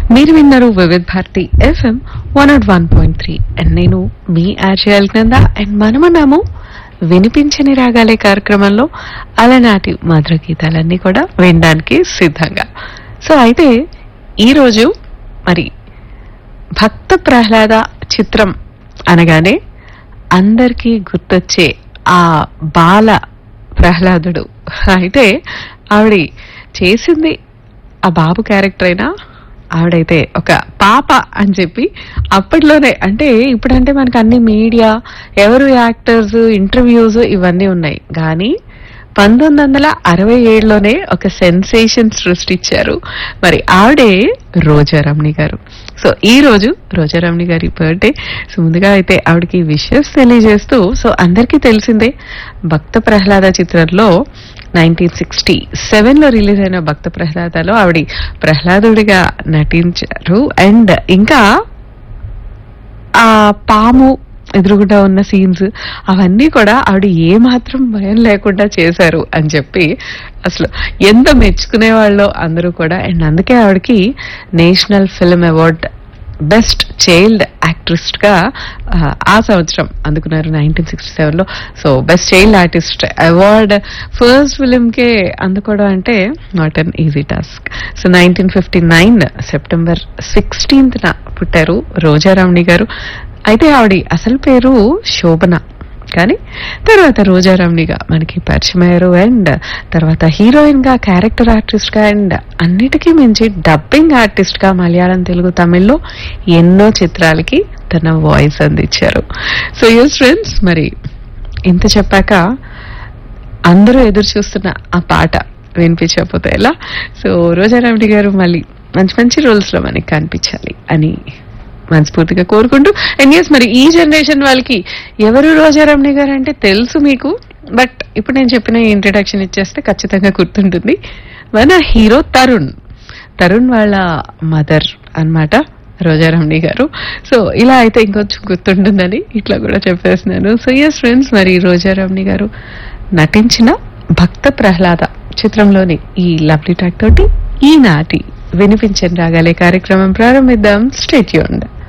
మీరు విన్నారు Vividh Bharati FM one naught one point three and నేను మీ ఆర్జేఎల్ కింద అండ్ మనమన్నాము వినిపించని రాగాలే కార్యక్రమంలో అలనాటి మధుర గీతాలన్నీ కూడా వినడానికి సిద్ధంగా సో అయితే ఈరోజు మరి భక్త ప్రహ్లాద చిత్రం అనగానే అందరికీ గుర్తొచ్చే ఆ బాల ప్రహ్లాదుడు అయితే ఆవిడ చేసింది ఆ బాబు క్యారెక్టర్ అయినా ఆవిడైతే ఒక పాప అని చెప్పి అప్పట్లోనే అంటే ఇప్పుడంటే మనకు అన్ని మీడియా ఎవరు యాక్టర్స్ ఇంటర్వ్యూస్ ఇవన్నీ ఉన్నాయి కానీ పంతొమ్మిది వందల అరవై ఏడులోనే ఒక సెన్సేషన్ సృష్టించారు మరి ఆవిడే రోజారమణి గారు సో ఈ రోజు రోజారమణి గారి బర్త్డే సో ముందుగా అయితే ఆవిడకి విషెస్ తెలియజేస్తూ సో అందరికీ తెలిసిందే భక్త ప్రహ్లాద చిత్రంలో నైన్టీన్ సిక్స్టీ సెవెన్ లో రిలీజ్ అయిన భక్త ప్రహ్లాదలో ఆవిడ ప్రహ్లాదుడిగా నటించారు అండ్ ఇంకా ఆ పాము ఎదురుగుండా ఉన్న సీన్స్ అవన్నీ కూడా ఆవిడ ఏ మాత్రం భయం లేకుండా చేశారు అని చెప్పి అసలు ఎంత మెచ్చుకునే వాళ్ళు అందరూ కూడా అండ్ అందుకే ఆవిడకి national film award best child actress గా ఆ, ఆ సంవత్సరం అందుకున్నారు నైన్టీన్ సిక్స్టీ సెవెన్ లో so best child artist award first film కే అందుకోవడం అంటే not an easy task so nineteen fifty nine September sixteenth న పుట్టారు రోజారామణి గారు అయితే ఆవిడ అసలు పేరు శోభన కానీ తర్వాత రోజారామ్నిగా మనకి పరిచయం అయ్యారు అండ్ తర్వాత హీరోయిన్ గా క్యారెక్టర్ ఆర్టిస్ట్ గా అండ్ అన్నిటికీ మించి డబ్బింగ్ ఆర్టిస్ట్ గా మలయాళం తెలుగు తమిళ్లో ఎన్నో చిత్రాలకి తన వాయిస్ అందించారు సో యూస్ ఫ్రెండ్స్ మరి ఇంత చెప్పాక అందరూ ఎదురు చూస్తున్న ఆ పాట వినిపించకపోతే ఎలా సో రోజారామిడి గారు మళ్ళీ మంచి మంచి రోల్స్ లో మనకి కనిపించాలి అని మనస్ఫూర్తిగా కోరుకుంటూ అండ్ ఎస్ మరి ఈ జనరేషన్ వాళ్ళకి ఎవరు రోజారామణి గారు అంటే తెలుసు మీకు బట్ ఇప్పుడు నేను చెప్పిన ఇంట్రడక్షన్ ఇచ్చేస్తే ఖచ్చితంగా గుర్తుంటుంది మన హీరో తరుణ్ తరుణ్ వాళ్ళ మదర్ అన్నమాట రోజారామణి గారు సో ఇలా అయితే ఇంకొంచెం గుర్తుంటుందని ఇట్లా కూడా చెప్పేస్తున్నాను సో ఎస్ ఫ్రెండ్స్ మరి రోజారామణి గారు నటించిన భక్త ప్రహ్లాద చిత్రంలోని ఈ లవ్లీ ట్రాక్ తోటి ఈనాటి వినిపించని రాగాలే కార్యక్రమం ప్రారంభిద్దాం స్టేట్యూండ్